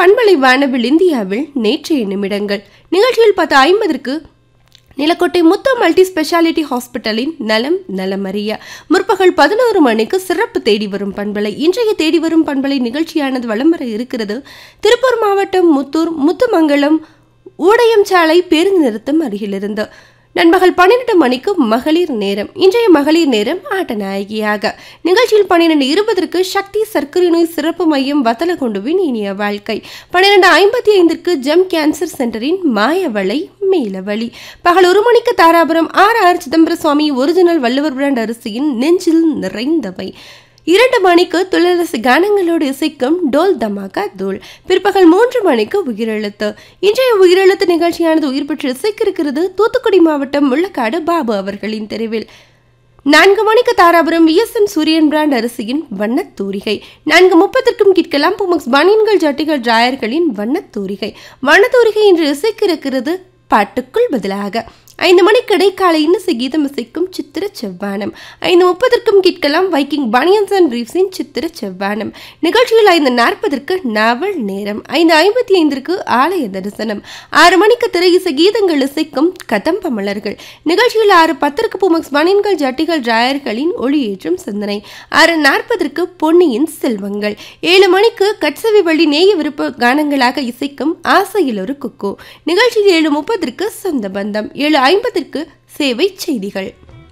பண்பலை வானவில் இந்தியாவில் நேற்றைய நிமிடங்கள் நிகழ்ச்சியில் பத்து ஐம்பதற்கு நிலக்கோட்டை முத்து மல்டி ஸ்பெஷாலிட்டி ஹாஸ்பிட்டலின் நலம் நலமறிய முற்பகல் பதினோரு மணிக்கு சிறப்பு தேடி வரும் பண்பலை இன்றைய தேடி வரும் பண்பலை நிகழ்ச்சியானது வலம் வர இருக்கிறது திருப்பூர் மாவட்டம் முத்தூர் முத்துமங்கலம் ஊடயம் சாலை பேருந்து நிறுத்தம் அருகிலிருந்து நண்பகல் பன்னிரண்டு மணிக்கு மகளிர் நேரம் இன்றைய மகளிர் நேரம் ஆட்ட நாயகியாக நிகழ்ச்சியில் பன்னிரண்டு இருபதற்கு சக்தி சர்க்கரை நோய் சிறப்பு மையம் வத்தலகுண்டுவின் இனிய வாழ்க்கை பன்னிரண்டு ஐம்பத்தி ஐந்திற்கு ஜெம் கேன்சர் சென்டரின் மாயவளை மேலவழி பகல் ஒரு மணிக்கு Dharapuram R R Chidambara Swamy original Valluvar brand அரிசியின் நெஞ்சில் நிறைந்தவை இரண்டு மணிக்கு துளரசு கானங்களோடு இசைக்கும் டோல் தமாகா தோல் பிற்பகல் மூன்று மணிக்கு உயிரெழுத்து இன்றைய உயிரெழுத்து நிகழ்ச்சியானது உயிர் பெற்று இசைக்கிருக்கிறது தூத்துக்குடி மாவட்டம் முள்ளக்காடு பாபு அவர்களின் தெருவில் நான்கு மணிக்கு தாராபுரம் விஎஸ்என் சூரியன் பிராண்ட் அரிசியின் வண்ணத் தூரிகை நான்கு முப்பத்திற்கும் கேட்கலாம் புமக்ஸ் பனியன்கள் ஜட்டிகள் டிராயர்களின் வண்ணத் தூரிகை வண்ணத் தூரிகை இன்று இசைக்கிருக்கிறது பாட்டுக்குள் பதிலாக ஐந்து மணிக்கு இடைக்கால இன்னிசை கீதம் இசைக்கும் சித்திர செவ்வானம் ஐந்து முப்பதற்கும் கேட்கலாம் வைக்கிங் பனியன்ஸ் அண்ட் ரீவ்ஸின் சித்திர செவ்வானம் நிகழ்ச்சியில் ஐந்து நாற்பதற்கு நாவல் நேரம் ஐந்து ஐம்பத்தி ஐந்திற்கு ஆலய தரிசனம் ஆறு மணிக்கு திரை இசை கீதங்கள் இசைக்கும் கதம்ப மலர்கள் நிகழ்ச்சியில் ஆறு பத்திற்கு புமக்ஸ் பனியன்கள் ஜட்டிகள் டிராயர்களின் ஒளியேற்றும் சிந்தனை ஆறு நாற்பதற்கு பொன்னியின் செல்வங்கள் ஏழு மணிக்கு கட்சவி வழி நேய விருப்ப கானங்களாக இசைக்கும் ஆசையில் ஒரு குக்கு நிகழ்ச்சியில் ஏழு முப்பதற்கு சொந்த பந்தம் ஏழு ஐம்பதற்கு சேவை செய்திகள்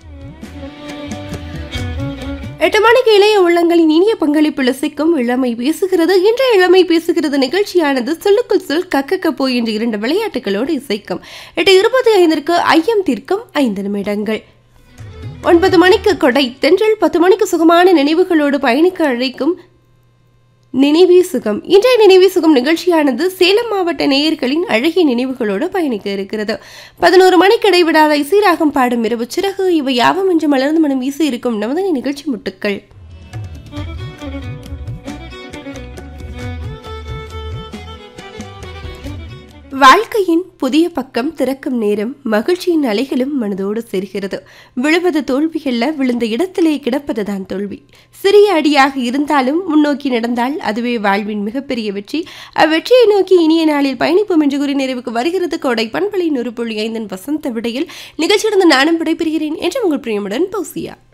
எட்டு மணிக்கு இளைய உள்ளங்களின் இனிய பங்களிப்பில் இசைக்கும் இளமை பேசுகிறது இன்றைய இளமை பேசுகிறது நிகழ்ச்சியானது சொல்லுக்குள் சொல் கக்கக்க போய் என்ற இரண்டு விளையாட்டுகளோடு இசைக்கும் எட்டு இருபத்தி ஐந்திற்கு ஐயம் தீர்க்கும் ஐந்து நிமிடங்கள் ஒன்பது மணிக்கு கொடை தென்றல் பத்து மணிக்கு சுகமான நினைவுகளோடு பயணிக்க அழைக்கும் நினைவே சுகம் இன்றைய நினைவே சுகம் நிகழ்ச்சியானது சேலம் மாவட்ட நேயர்களின் அழகிய நினைவுகளோடு பயணிக்க இருக்கிறது பதினோரு மணிக்கு இடைவிடாத இசைராகம் பாடும் இரவு சிறகு இவை யாவும் என்று மலர்ந்து மனம் வீசி இருக்கும் நமது நிகழ்ச்சி முட்டுக்கள் வாழ்க்கையின் புதிய பக்கம் திறக்கும் நேரம் மகிழ்ச்சியின் அலைகளும் மனதோடு சேர்கிறது விழுவது தோல்வியல்ல விழுந்த இடத்திலே கிடப்பதுதான் தோல்வி சிறிய அடியாக இருந்தாலும் முன்னோக்கி நடந்தால் அதுவே வாழ்வின் மிகப்பெரிய வெற்றி அவ்வெற்றியை நோக்கி இனிய நாளில் பயணிப்போம் என்று கூறி நிறைவுக்கு வருகிறது கோடை பண்பலை நூறு புள்ளி ஐந்தின் வசந்த விடையில் நிகழ்ச்சியிலிருந்து நானும் விடைபெறுகிறேன் என்று உங்கள் பிரியமுடன் பௌசியா